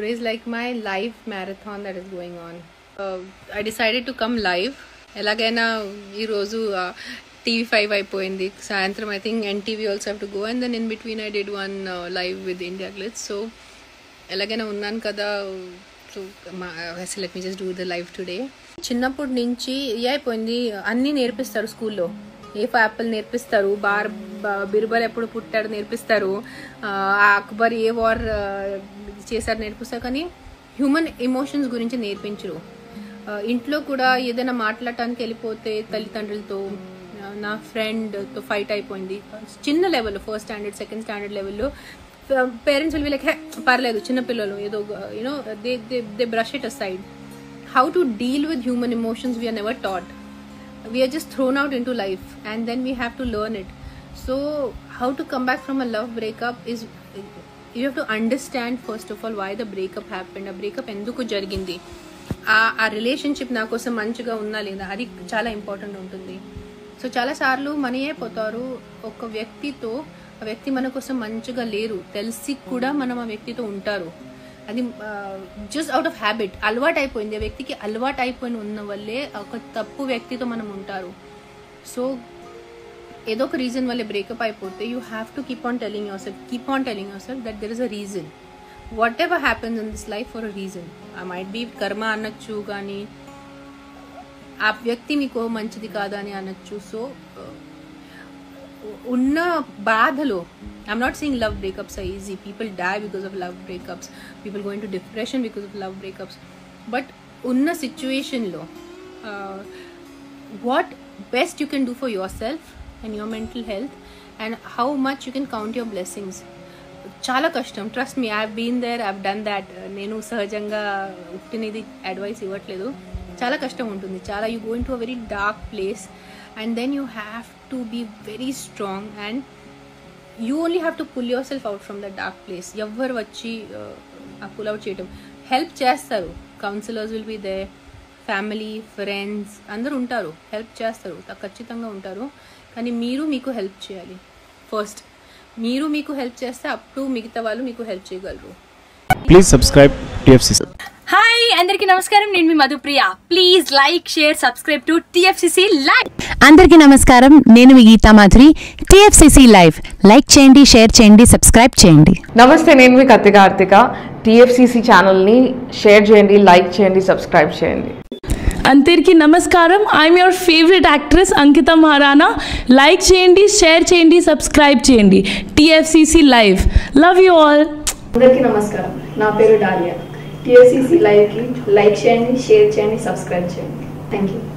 is like my live marathon that is going on. Uh, I decided to come live. ఎలాగైనా ఈరోజు TV five అయిపోయింది సాయంత్రం I think NTV also have to go and then in between I did one live with India glitz so ఎలాగైనా ఉన్నాను కదా so అసలు let me just do the live today చిన్నప్పటి నుంచి ఏ అయిపోయింది అన్నీ నేర్పిస్తారు స్కూల్లో ఏ యాపిల్ నేర్పిస్తారు బార్ బ- బిర్బల్ ఎప్పుడు పుట్టాడు నేర్పిస్తారు ఆ, అక్బర్ ఏ వార్ చేశారు నేర్పిస్తారు కానీ హ్యూమన్ ఎమోషన్స్ గురించి నేర్పించరు ఆ, ఇంట్లో కూడా ఏదైనా మాట్లాడటానికి వెళ్ళిపోతే తల్లిదండ్రులతో ఆ, నా ఫ్రెండ్తో ఫైట్ అయిపోయింది చిన్న level first standard second standard లెవెల్లో పేరెంట్స్ విల్ లైక్ పర్లేదు చిన్న పిల్లలు ఏదో you know they they they brush it aside how to deal with human emotions we're never taught we are just thrown out into life and then we have to learn it so how to come back from a love breakup is you have to understand first of all why the breakup happened a breakup ఎందుకు జరిగింది ఆ ఆ relationship నా కోసం మంచిగా ఉందా లేదా అది చాలా ఇంపార్టెంట్ ఉంటుంది సో చాలా సార్లు మనయే పోతారు ఒక వ్యక్తితో ఆ వ్యక్తి మన కోసం మంచిగా లేరు తెలిసి కూడా మనం ఆ వ్యక్తితో ఉంటారు అది జస్ట్ అవుట్ ఆఫ్ హ్యాబిట్ అలవాటు అయిపోయింది ఆ వ్యక్తికి అలవాటు అయిపోయిన ఉన్న వల్లే ఒక తప్పు వ్యక్తితో మనం ఉంటారు సో ఏదో ఒక రీజన్ వల్ల బ్రేకప్ అయిపోతే you have to keep on telling yourself keep on telling yourself that there is a reason whatever happens in this life for a reason I might be karma అనొచ్చు కానీ ఆ వ్యక్తి మీకు మంచిది కాదా అని అనొచ్చు సో ఉన్న బాధలో I'm not seeing love breakups are easy people die because of love breakups people going to depression because of love breakups but ఉన్న సిచ్యువేషన్లో what best you can do for yourself and your mental health and how much you can count your blessings చాలా కష్టం trust me I been there I've done that నేను సహజంగా ఉట్టినది advice ఇవ్వట్లేదు చాలా కష్టం ఉంటుంది చాలా you going to a very dark place and then you have to be very strong and you only have to pull yourself out from the dark place ఎవ్వరు వచ్చి uh, ఆ పుల్ అవుట్ చేయటం help చేస్తారు counsellors will be they family friends అందరూ ఉంటారు help చేస్తారు త- ఖచ్చితంగా ఉంటారు కానీ మీరు మీకు హెల్ప్ చేయాలి ఫస్ట్ మీరు మీకు హెల్ప్ చేస్తే అప్పుడు మిగతా వాళ్ళు మీకు హెల్ప్ చేయగలరు Please subscribe TFCC. హాయ్ అందరికీ నమస్కారం నేను మీ Madhupriya please like share subscribe to TFCC live అందరికీ నమస్కారం నేను మీ Geetha Madhuri TFCC live like చేయండి షేర్ చేయండి సబ్స్క్రైబ్ చేయండి నమస్తే నేను మీ కత్తి కార్తిక టీఎఫ్సిసి ఛానల్ని షేర్ చేయండి లైక్ చేయండి సబ్స్క్రైబ్ చేయండి అందరికీ నమస్కారం I'm your favourite actress Ankita Maharana like చేయండి షేర్ చేయండి సబ్స్క్రైబ్ చేయండి TFCC live love you all అందరికీ నమస్కారం నా పేరు డాలియా టిఎస్సిసి లైవ్కి లైక్ చేయండి షేర్ చేయండి సబ్స్క్రైబ్ చేయండి థ్యాంక్ యూ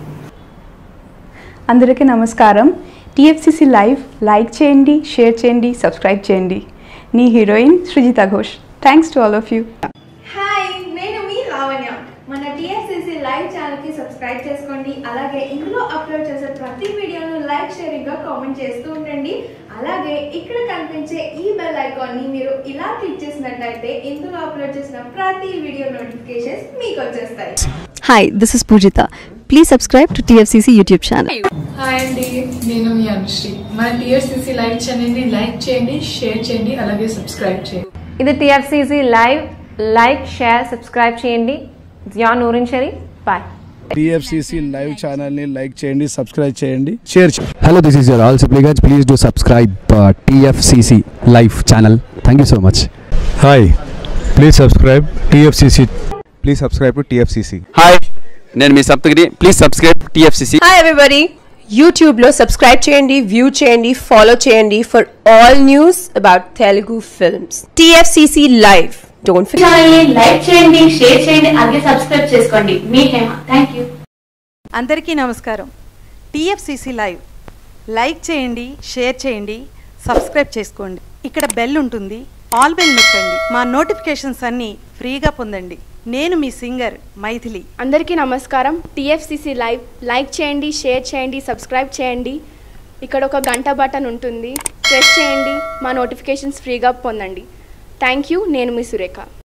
అందరికీ నమస్కారం టీఎఫ్సిసి లైవ్ లైక్ చేయండి షేర్ చేయండి సబ్స్క్రైబ్ చేయండి నీ heroine Srujitha Ghosh thanks to all of you hi నేను మీ లావణ్య మన టిఎస్సిసి లైవ్ ఛానల్కి సబ్స్క్రైబ్ చేసుకోండి అలాగే ఇందులో అప్లోడ్ చేసే ప్రతి వీడియోను లైక్ షేరింగ్గా కామెంట్ చేస్తూ ఉండండి అలాగే ఇక్కడ కనిపించే ఈ బెల్ ఐకాన్ని మీరు ఇలా క్లిక్ చేసినట్టయితే ఇందులో అప్లోడ్ చేసిన ప్రతి వీడియో నోటిఫికేషన్స్ మీకు వచ్చేస్తాయి hi this is Poojitha please subscribe to TFCC YouTube channel hi అండి నేను మీ అనుశ్రీ మన టీఎస్సీసీ లైవ్ ఛానల్ని లైక్ చేయండి షేర్ చేయండి అలాగే సబ్స్క్రైబ్ చేయండి ఇది TFCC live like share subscribe చేయండి జియా నూరిన్ షరీ బాయ్ TFCC లైవ్ ఛానల్ని లైక్ చేయండి సబ్స్క్రైబ్ చేయండి షేర్ చేయండి Hello, this is your all supplicants. Please do subscribe uh, TFCC Live channel. Thank you so much. Hi please subscribe TFCC please subscribe to TFCC hi నేను మీ Saptagiri please subscribe TFCC hi everybody యూట్యూబ్లో subscribe చేయండి view చేయండి follow చేయండి for all news about Telugu films TFCC live don't like చేయండి share చేయండి అలాగే subscribe చేసుకోండి మీ హేమ థ్యాంక్ యూ అందరికీ నమస్కారం టీఎఫ్సిసి లైవ్ లైక్ చేయండి షేర్ చేయండి సబ్స్క్రైబ్ చేసుకోండి ఇక్కడ బెల్ ఉంటుంది ఆల్ బెల్ నొక్కండి మా నోటిఫికేషన్స్ అన్నీ ఫ్రీగా పొందండి నేను మీ సింగర్ మైథిలి అందరికీ నమస్కారం టిఎఫ్సిసి లైవ్ లైక్ చేయండి షేర్ చేయండి సబ్స్క్రైబ్ చేయండి ఇక్కడ ఒక గంట బటన్ ఉంటుంది ప్రెస్ చేయండి మా నోటిఫికేషన్స్ ఫ్రీగా పొందండి థ్యాంక్ యూ నేను మీ సురేఖ